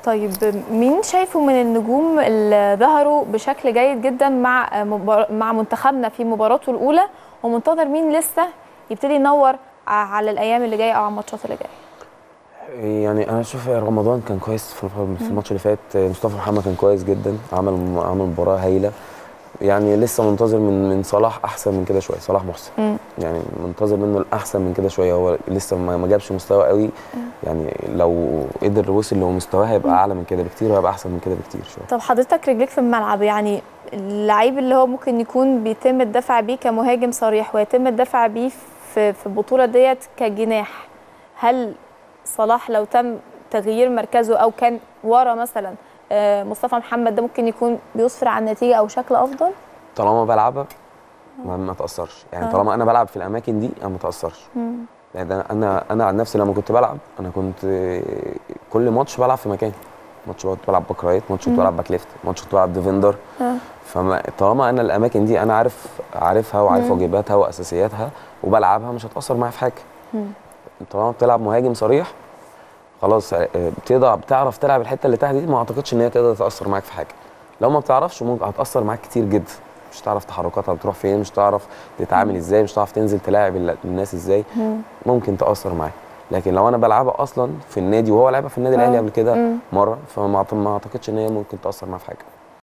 طيب مين شايفه من النجوم اللي ظهروا بشكل جيد جدا مع مبار... مع منتخبنا في مباراته الاولى ومنتظر مين لسه يبتدي ينور على الايام اللي جايه او على الماتشات اللي جايه يعني انا شوف رمضان كان كويس في في الماتش اللي فات مصطفى محمد كان كويس جدا عمل عمل مباراه هايله يعني لسه منتظر من من صلاح احسن من كده شويه صلاح محسن مم. يعني منتظر منه الاحسن من كده شويه هو لسه ما ما جابش مستوى قوي يعني لو قدر وصل لمستواه هيبقى اعلى من كده بكتير وهيبقى احسن من كده بكتير شويه طب حضرتك رجليك في الملعب يعني اللعيب اللي هو ممكن يكون بيتم الدفع بيه كمهاجم صريح ويتم الدفع بيه في في البطوله ديت كجناح هل صلاح لو تم تغيير مركزه او كان ورا مثلا آه، مصطفى محمد ده ممكن يكون بيسفر عن نتيجه او شكل افضل طالما بلعبها ما, ما تاثرش يعني آه. طالما انا بلعب في الاماكن دي انا ما تاثرش يعني ده انا انا عن نفسي لما كنت بلعب انا كنت آه، كل ماتش بلعب في مكان ماتش كنت بلعب باك رايت ماتش كنت بلعب باك ليفت ماتش كنت بلعب ديفندر آه. فما طالما انا الاماكن دي انا عارف عارفها وعارف واجباتها واساسياتها وبلعبها مش هتاثر معايا في حاجه طالما بتلعب مهاجم صريح خلاص آه، بتقدر بتعرف تلعب الحته اللي تحت دي ما اعتقدش ان هي تقدر تاثر معاك في حاجه لو ما بتعرفش ممكن هتاثر معاك كتير جدا مش هتعرف تحركاتها بتروح فين مش هتعرف تتعامل ازاي مش هتعرف تنزل تلاعب ال- الناس ازاي ممكن تاثر معاك لكن لو انا بلعبها اصلا في النادي وهو لعبها في النادي الاهلي آه. قبل كده مم. مره فما أعت- ما اعتقدش ان هي ممكن تاثر معاه في حاجه